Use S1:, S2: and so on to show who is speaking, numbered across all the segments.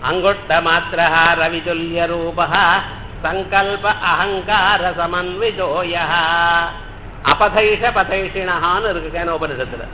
S1: அங்குட்ட மாத்திரா ரவிதுல்ய ரூபா சங்கல்ப அகங்கார சமன்விதோய அபதைஷ பதைஷிணஹான்னு இருக்கு கேனோபனிஷத்துல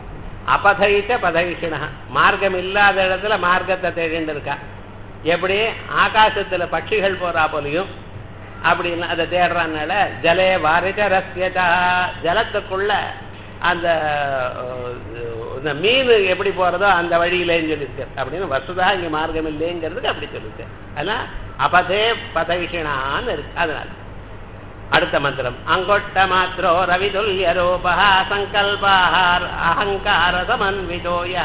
S1: அபதைஷ பதைஷிணா மார்க்கம் இல்லாத இடத்துல மார்க்கத்தை தேடிட்டு இருக்கா எப்படி ஆகாசத்துல பட்சிகள் போறா போலையும் அப்படின்னு அதை தேடுறதுனால ஜலே வாரிஜ ரஸ்யதா ஜலத்துக்குள்ள அந்த அஹ், இந்த மீன் எப்படி போறதோ அந்த வழியிலேன்னு சொல்லியிருக்கு அப்படின்னு வசுதா இங்க மார்க்கம் இல்லைங்கிறதுக்கு அப்படி சொல்லிருக்கு அதனால அபதே பதவிஷிணான்னு இருக்கு அதனால அடுத்த மந்திரம் அங்கொட்ட மாத்திரோ ரவிதுல்ய ரூபா சங்கல்பார் அகங்கார சமன்விதோய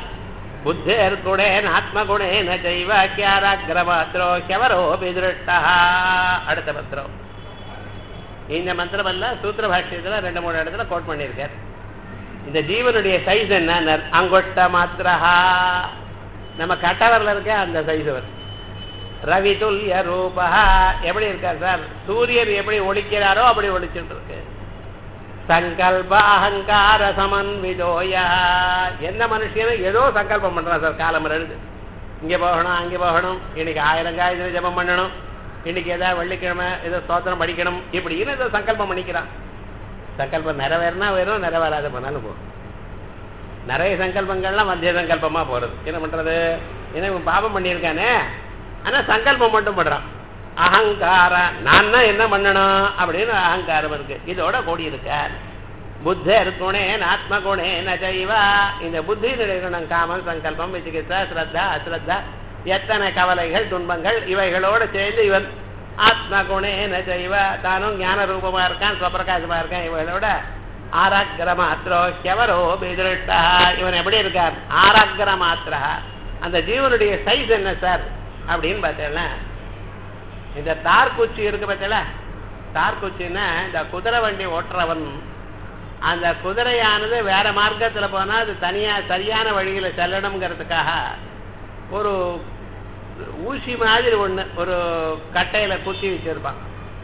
S1: புத்தேர்குணேன ஆத்மகுணேன ஜைவ கியாராகிர மாத்திரோ ஹெவரோபி திருஷ்டா அடுத்த மந்திரம் இந்த மந்திரம் எல்லாம் சூத்திர பாஷ்யத்துல ரெண்டு மூணு இடத்துல கோட் பண்ணியிருக்கார் இந்த ஜீவனுடைய சைஸ் என்ன அங்கொட்ட மாத்திரஹா நம்ம கட்டவரில் இருக்க அந்த சைஸ் வரும் ரவி துல்லிய ரூபா எப்படி இருக்கார் சார் சூரியன் எப்படி ஒழிக்கிறாரோ அப்படி ஒழிச்சுட்டு இருக்கு சங்கல்ப அகங்கார சமன்விதோயா எந்த மனுஷனும் ஏதோ சங்கல்பம் பண்றான் சார் காலம் ரெண்டு இங்க போகணும் அங்க போகணும் இன்னைக்கு ஆயிரம் காயத்ரி ஜபம் பண்ணணும் இன்னைக்கு ஏதாவது வெள்ளிக்கிழமை ஏதோ ஸ்தோத்திரம் படிக்கணும் இப்படின்னு ஏதோ சங்கல்பம் பண்ணிக்கிறான் சங்கல்பம் நிறைவேறினா வேறும் நிறைவேறாத போனாலும் போகும் நிறைய சங்கல்பங்கள்லாம் மத்திய சங்கல்பமா போறது என்ன பண்றது ஏன்னா இவன் பாபம் பண்ணியிருக்கானே ஆனா சங்கல்பம் மட்டும் பண்றான் அகங்கார நான் தான் என்ன பண்ணணும் அப்படின்னு அகங்காரம் இருக்கு இதோட கூடி இருக்கார் புத்தர் குணேன் ஆத்ம குணேன ஜைவா இந்த புத்தி நிலைகுணம் காமம் சங்கல்பம் விசிகிச்சா ஸ்ரத்தா அஸ்ரத்தா எத்தனை கவலைகள் துன்பங்கள் இவைகளோட சேர்ந்து இவன் ஆத்ம குணேன ஜைவ தானும் ஞான ரூபமா இருக்கான் சுவப்பிரகாசமா இருக்கான் இவைகளோட ஆராக்கிர மாத்திரோ ஹெவரோ பிதிருஷ்டா இவன் எப்படி இருக்கார் ஆராக்கிர மாத்திரா அந்த ஜீவனுடைய சைஸ் என்ன சார் அப்படின்னு பார்த்தேன்னா இந்த தார்குச்சி இருக்கு பார்த்தல தார்குச்சின்னா இந்த குதிரை வண்டி ஓட்டுறவன் அந்த குதிரையானது வேற மார்க்கத்துல போனா அது தனியா சரியான வழியில செல்லணுங்கிறதுக்காக ஒரு ஊசி மாதிரி ஒண்ணு ஒரு கட்டையில குத்தி வச்சிருப்பான்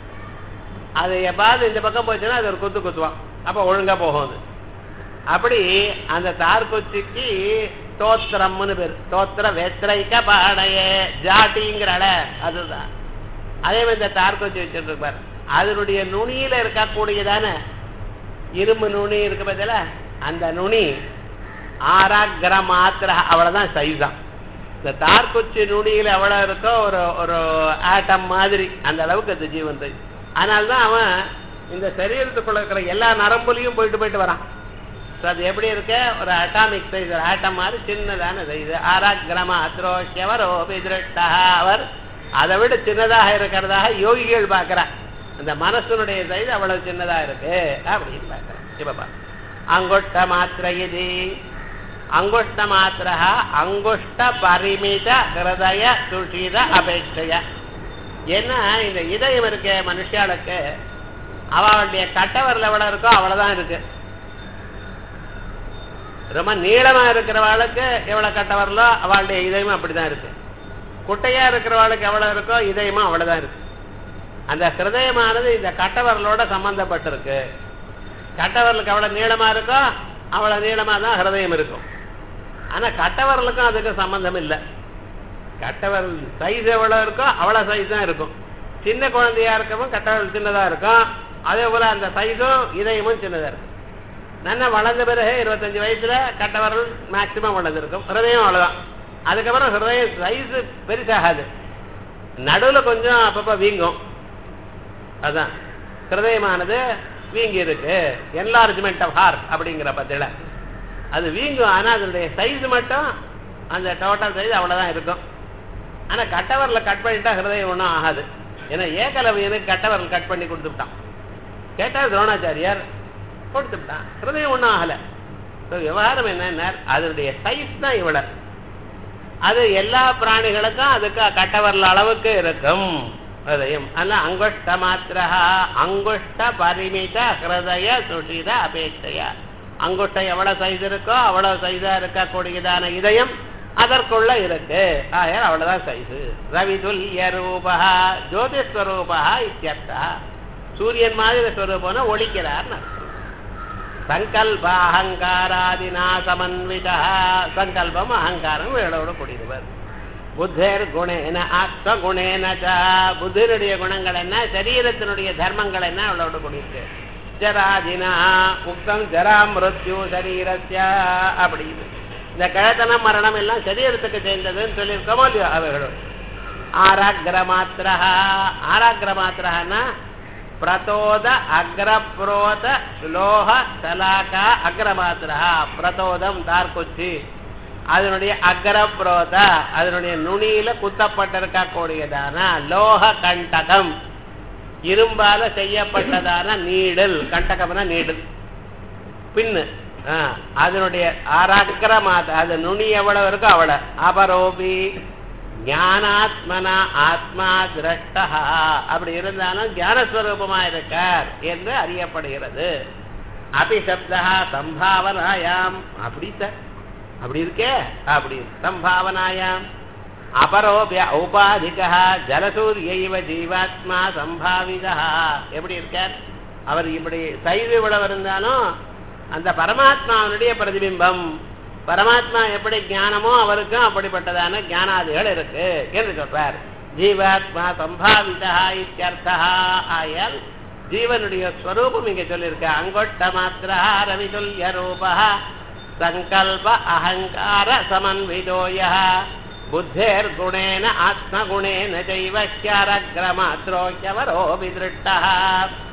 S1: அது எப்பாவது இந்த பக்கம் போச்சுன்னா அது ஒரு குத்து குத்துவான் அப்ப ஒழுங்கா போகும் அது அப்படி அந்த தார்குச்சிக்கு தோத்திரம்னு பேர் தோத்திர வெத்திரைக்க பாடைய ஜாட்டிங்கிறால அதுதான் அதே மாதிரி இந்த தார்குச்சி வச்சுட்டு இருப்பார் அதனுடைய நுனியில இருக்கக்கூடியதான இரும்பு நுனி இருக்கு பார்த்தல அந்த நுனி ஆறாகிர மாத்திர அவ்வளவுதான் சைஸ் தான் இந்த தார்குச்சி நுனியில எவ்வளவு இருக்கோ ஒரு ஒரு ஆட்டம் மாதிரி அந்த அளவுக்கு அந்த ஜீவன் சைஸ் அதனால்தான் அவன் இந்த சரீரத்துக்குள்ள இருக்கிற எல்லா நரம்புலையும் போயிட்டு போயிட்டு வரான் ஸோ அது எப்படி இருக்க ஒரு அட்டாமிக் சைஸ் ஒரு ஆட்டம் மாதிரி சின்னதான சைஸ் ஆராக்கிரம அத்ரோஷியவரோ பிதிருஷ்டா அவர் அதை விட சின்னதாக இருக்கிறதாக யோகிகள் பார்க்கிறார் அந்த மனசனுடைய சைஸ் அவ்வளவு சின்னதா இருக்கு அப்படின்னு பார்க்கிறேன் இப்ப அங்குஷ்ட மாத்திர இது அங்குஷ்ட மாத்திர அங்குஷ்ட பரிமித ஹிருதய சுஷித அபேட்சைய ஏன்னா இந்த இதயம் இருக்க மனுஷாளுக்கு அவளுடைய கட்டவரில் எவ்வளவு இருக்கோ அவ்வளவுதான் இருக்கு ரொம்ப நீளமா இருக்கிறவாளுக்கு எவ்வளவு கட்டவரலோ அவளுடைய இதயமும் அப்படிதான் இருக்கு குட்டையா இருக்கிறவாளுக்கு எவ்வளவு இருக்கோ இதயமும் அவ்வளவுதான் இருக்கு அந்த ஹிருதயமானது இந்த கட்டவரலோட சம்பந்தப்பட்டிருக்கு கட்டவரலுக்கு எவ்வளவு நீளமா இருக்கோ அவ்வளவு நீளமா தான் ஹிருதயம் இருக்கும் ஆனா கட்டவரலுக்கும் அதுக்கு சம்பந்தம் இல்லை கட்டவரல் சைஸ் எவ்வளவு இருக்கோ அவ்வளவு சைஸ் தான் இருக்கும் சின்ன குழந்தையா இருக்கவும் கட்டவரல் சின்னதா இருக்கும் அதே போல அந்த சைஸும் இதயமும் சின்னதா இருக்கும் நல்லா வளர்ந்த பிறகு இருபத்தஞ்சு வயசுல கட்டவரல் மேக்சிமம் வளர்ந்துருக்கும் ஹிருதயம் அவ்வளவுதான் அதுக்கப்புறம் ஹிருதயம் சைஸ் பெருசாகாது நடுவுல கொஞ்சம் அப்பப்ப வீங்கும் அதான் ஹிருதயமானது வீங்கி இருக்கு என்லார்ஜ்மெண்ட் ஆஃப் ஹார்ட் அப்படிங்கிற பத்தில அது வீங்கும் ஆனா அதனுடைய சைஸ் மட்டும் அந்த டோட்டல் சைஸ் அவ்வளவுதான் இருக்கும் ஆனா கட்டவரில் கட் பண்ணிட்டா ஹிருதயம் ஒன்றும் ஆகாது ஏன்னா ஏகலவியனுக்கு கட்டவரல் கட் பண்ணி கொடுத்துட்டான் கேட்டார் துரோணாச்சாரியார் கொடுத்துட்டான் ஹிருதயம் ஒன்றும் ஆகல விவகாரம் என்ன அதனுடைய சைஸ் தான் இவ்வளவு அது எல்லா பிராணிகளுக்கும் அதுக்கு கட்டவரல் அளவுக்கு இருக்கும் ஹிருதயம் அல்ல அங்குஷ்ட மாத்திர அங்குஷ்ட பரிமித ஹிருதய சுஷித அபேட்சையா அங்குஷ்டம் எவ்வளவு சைஸ் இருக்கோ அவ்வளவு சைஸா இருக்கக்கூடியதான இதயம் அதற்குள்ள இருக்கு ஆயால் அவ்வளவுதான் சைஸ் ரவிதுல்ய ரூபா ஜோதிஸ்வரூபா இத்தியர்த்தா சூரியன் மாதிரி ஸ்வரூபம்னா ஒழிக்கிறார் சங்கல்ப அகங்காராதினா சமன்விதா சங்கல்பம் அகங்காரம் வேளோட கூடியவர் புத்தர் குணேன ஆத்மகுணேன ச புத்தருடைய குணங்கள் என்ன சரீரத்தினுடைய தர்மங்கள் என்ன அவளோட கூடியிருக்கு ஜராதினா உக்தம் ஜரா மிருத்யு சரீரஸ்ய அப்படின்னு இந்த கிழத்தனம் மரணம் எல்லாம் சரீரத்துக்கு சேர்ந்ததுன்னு சொல்லியிருக்கோமோ இல்லையோ அவைகளோட ஆராக்கிர மாத்திரா ஆராக்கிர மாத்திரன்னா பிரதோத அக்ரப்ரோத லோக சலாக்கா அக்ரமாத்திரா பிரதோதம் தார்குச்சி அதனுடைய அக்ரப்ரோத அதனுடைய நுனியில குத்தப்பட்டிருக்கக்கூடியதான லோக கண்டகம் இரும்பால செய்யப்பட்டதான நீடல் கண்டகம்னா நீடல் பின்னு ஆ, அதனுடைய ஆராக்கிரமாத அது நுனி எவ்வளவு இருக்கோ அவ்வளவு அபரோபி ஞானாத்மனா ஆத்மா திரஷ்டா அப்படி இருந்தாலும் ஞானஸ்வரூபமா இருக்கார் என்று அறியப்படுகிறது அபிசப்தா சம்பாவனாயாம் அப்படி சார் அப்படி இருக்கே அப்படி சம்பாவனாயாம் அபரோபிய ஔபாதிகா ஜலசூரியைவ ஜீவாத்மா சம்பாவிதா எப்படி இருக்கார் அவர் இப்படி சைவ இவ்வளவு இருந்தாலும் அந்த பரமாத்மாவனுடைய பிரதிபிம்பம் பரமாத்மா எப்படி ஞானமோ அவருக்கும் அப்படிப்பட்டதான ஞானாதிகள் இருக்கு என்று சொல்றார் ஜீவாத்மா சம்பாவிதா இத்தியர்த்தா ஆயால் ஜீவனுடைய ஸ்வரூபம் இங்க சொல்லியிருக்க அங்கொட்ட மாத்திரா ரவிதுல்ய ரூபா சங்கல்ப அகங்கார சமன்விதோய புத்தேர் குணேன ஆத்மகுணேன ஜைவ ஹ்யரக்ரமாத்ரோஹ்யவரோ விதிருஷ்டா